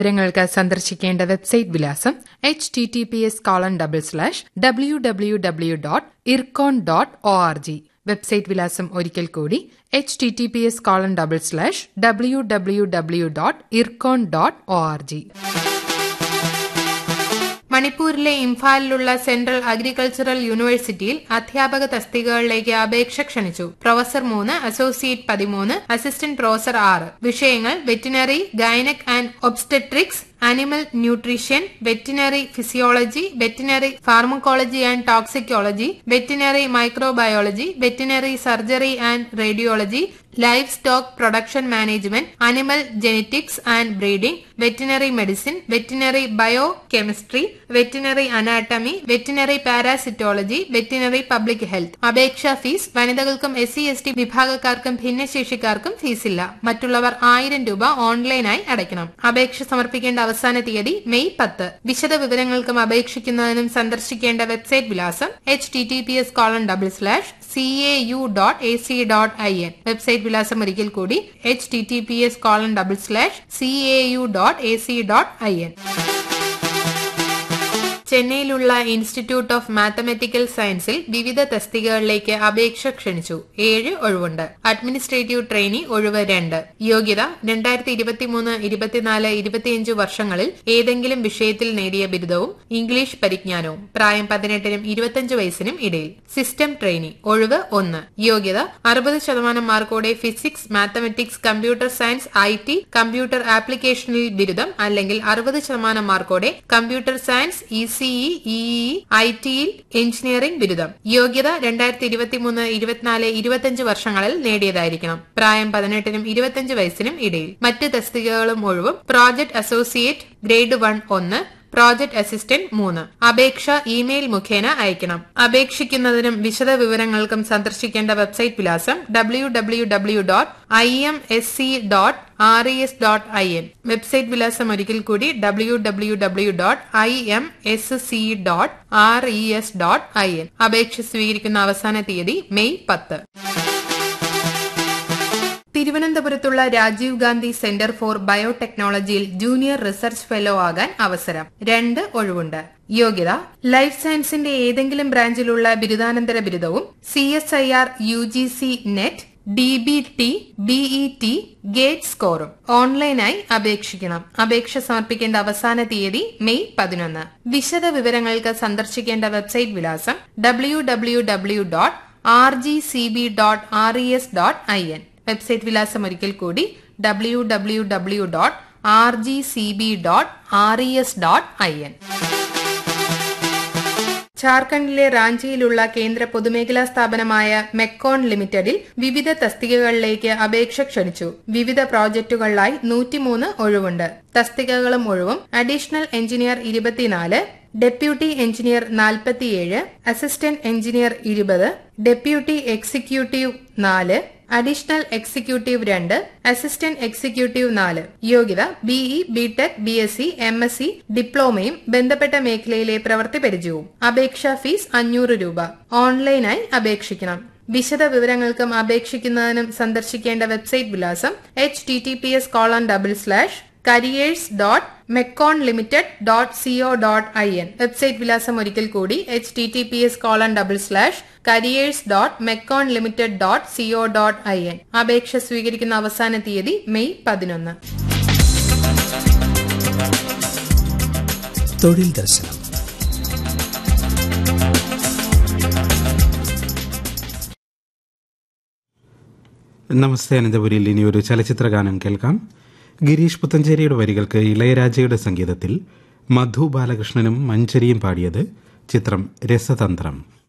വിവരങ്ങൾക്ക് സന്ദർശിക്കേണ്ട വെബ്സൈറ്റ് വിലാസം H T T P S colon double slash W W W dot Ircon dot O R G website വിലാസം ഒരിക്കൽ കൂടി H T T P S colon double slash W W W dot Ircon dot O R G മണിപ്പൂരിലെ ഇംഫാലിലുള്ള central agricultural യൂണിവേഴ്സിറ്റിയിൽ അധ്യാപക തസ്തികകളിലേക്ക് അപേക്ഷ ക്ഷണിച്ചു professor മൂന്ന് അസോസിയേറ്റ് പതിമൂന്ന് അസിസ്റ്റന്റ് പ്രൊഫസർ ആറ് വിഷയങ്ങൾ veterinary gynaec and obstetrics animal nutrition veterinary physiology veterinary pharmacology and toxicology veterinary microbiology veterinary surgery and radiology life stock production management animal genetics and breeding veterinary medicine veterinary biochemistry veterinary anatomy veterinary parasitology veterinary public health അപേക്ഷാ fees വനിതകൾക്കും S C S T വിഭാഗക്കാർക്കും ഭിന്നശേഷിക്കാർക്കും ഫീസില്ല മറ്റുള്ളവർ ആയിരം രൂപ ഓൺലൈനായി അടയ്ക്കണം അപേക്ഷ സമർപ്പിക്കേണ്ട അവസാന തീയതി മെയ് പത്ത് വിശദ വിവരങ്ങൾക്കും അപേക്ഷിക്കുന്നതിനും സന്ദർശിക്കേണ്ട വെബ്സൈറ്റ് വിലാസം H T T P S colon double slash C A U dot A C dot I N website വിലാസം ഒരിക്കൽ കൂടി H T T P S colon double slash C A U dot A C dot I N ചെന്നൈയിലുള്ള institute of mathematical സയൻസിൽ വിവിധ തസ്തികകളിലേക്ക് അപേക്ഷ ക്ഷണിച്ചു ഏഴ് ഒഴിവുണ്ട് അഡ്മിനിസ്ട്രേറ്റീവ് ട്രെയിനി ഒഴിവ് രണ്ട് യോഗ്യത രണ്ടായിരത്തി ഇരുപത്തിമൂന്ന് ഇരുപത്തിനാല് ഇരുപത്തിയഞ്ച് വർഷങ്ങളിൽ ഏതെങ്കിലും വിഷയത്തിൽ നേടിയ ബിരുദവും ഇംഗ്ലീഷ് പരിജ്ഞാനവും പ്രായം പതിനെട്ടിനും ഇരുപത്തിയഞ്ച് വയസ്സിനും ഇടയിൽ സിസ്റ്റം ട്രെയിനി ഒഴിവ് ഒന്ന് യോഗ്യത അറുപത് ശതമാനം മാർക്കോടെ physics mathematics computer science I T computer ആപ്ലിക്കേഷനിൽ ബിരുദം അല്ലെങ്കിൽ അറുപത് ശതമാനം മാർക്കോടെ computer science E CE EE I ടിയിൽ എഞ്ചിനീയറിംഗ് ബിരുദം യോഗ്യത രണ്ടായിരത്തി ഇരുപത്തിമൂന്ന് ഇരുപത്തിനാല് ഇരുപത്തിയഞ്ച് വർഷങ്ങളിൽ നേടിയതായിരിക്കണം പ്രായം പതിനെട്ടിനും ഇരുപത്തിയഞ്ച് വയസ്സിനും ഇടയിൽ മറ്റ് തസ്തികകളും ഒഴിവും പ്രോജക്ട് അസോസിയേറ്റ് ഗ്രേഡ് വൺ ഒന്ന് പ്രോജക്ട് അസിസ്റ്റന്റ് മൂന്ന് അപേക്ഷ ഇമെയിൽ മുഖേന അയക്കണം അപേക്ഷിക്കുന്നതിനും വിശദ വിവരങ്ങൾക്കും സന്ദർശിക്കേണ്ട വെബ്സൈറ്റ് വിലാസം W W W dot I M S C dot R E S dot I N website വിലാസം ഒരിക്കൽ കൂടി W W W dot I M S C dot R E S dot I N അപേക്ഷ സ്വീകരിക്കുന്ന അവസാന തീയതി May പത്ത് തിരുവനന്തപുരത്തുള്ള Rajiv Gandhi centre for ബയോടെക്നോളജിയിൽ junior research fellow ആകാൻ അവസരം രണ്ട് ഒഴിവുണ്ട് യോഗ്യത ലൈഫ് സയൻസിന്റെ ഏതെങ്കിലും ബ്രാഞ്ചിലുള്ള ബിരുദാനന്തര ബിരുദവും C S I R U G C NET D B T BE T GATE സ്കോറും ഓൺലൈനായി അപേക്ഷിക്കണം അപേക്ഷ സമർപ്പിക്കേണ്ട അവസാന തീയതി മെയ് പതിനൊന്ന് വിശദ വിവരങ്ങൾക്ക് സന്ദർശിക്കേണ്ട വെബ്സൈറ്റ് വിലാസം W W W dot R G C B dot R E S dot I N website വിലാസം ഒരിക്കൽ കൂടി W W W dot R G C B dot R E S dot I N ഝാർഖണ്ഡിലെ റാഞ്ചിയിലുള്ള കേന്ദ്ര പൊതുമേഖലാ സ്ഥാപനമായ മെക്കോൺ ലിമിറ്റഡിൽ വിവിധ തസ്തികകളിലേക്ക് അപേക്ഷ ക്ഷണിച്ചു വിവിധ പ്രോജക്റ്റുകളിലായി നൂറ്റിമൂന്ന് ഒഴിവുണ്ട് തസ്തികകളും ഒഴിവും അഡീഷണൽ എഞ്ചിനീയർ ഇരുപത്തിനാല് ഡെപ്യൂട്ടി എഞ്ചിനീയർ നാൽപ്പത്തിയേഴ് അസിസ്റ്റന്റ് എഞ്ചിനീയർ ഇരുപത് ഡെപ്യൂട്ടി എക്സിക്യൂട്ടീവ് നാല് അഡീഷണൽ എക്സിക്യൂട്ടീവ് രണ്ട് അസിസ്റ്റന്റ് എക്സിക്യൂട്ടീവ് നാല് യോഗ്യത BE BTech B S C M S C ഡിപ്ലോമയും ബന്ധപ്പെട്ട മേഖലയിലെ പ്രവൃത്തി പരിചയവും അപേക്ഷാ ഫീസ് അഞ്ഞൂറ് രൂപ ഓൺലൈനായി അപേക്ഷിക്കണം വിശദ വിവരങ്ങൾക്കും അപേക്ഷിക്കുന്നതിനും സന്ദർശിക്കേണ്ട വെബ്സൈറ്റ് വിലാസം H T T P S colon double slash careers dot Mecon limited dot CO dot I N website വിലാസം ഒരിക്കൽ കൂടി H T T P S colon double slash careers dot Mecon limited dot CO dot I N അപേക്ഷ സ്വീകരിക്കുന്ന അവസാന തീയതി May പതിനൊന്ന് തൊഴിൽ ദർശനം നമസ്തേ അനന്തപുരിയിൽ ഇനി ഒരു ചലച്ചിത്ര ഗാനം കേൾക്കാം ഗിരീഷ് പുത്തഞ്ചേരിയുടെ വരികൾക്ക് ഇളയരാജയുടെ സംഗീതത്തിൽ മധു ബാലകൃഷ്ണനും മഞ്ചരിയും പാടിയത് ചിത്രം രസതന്ത്രം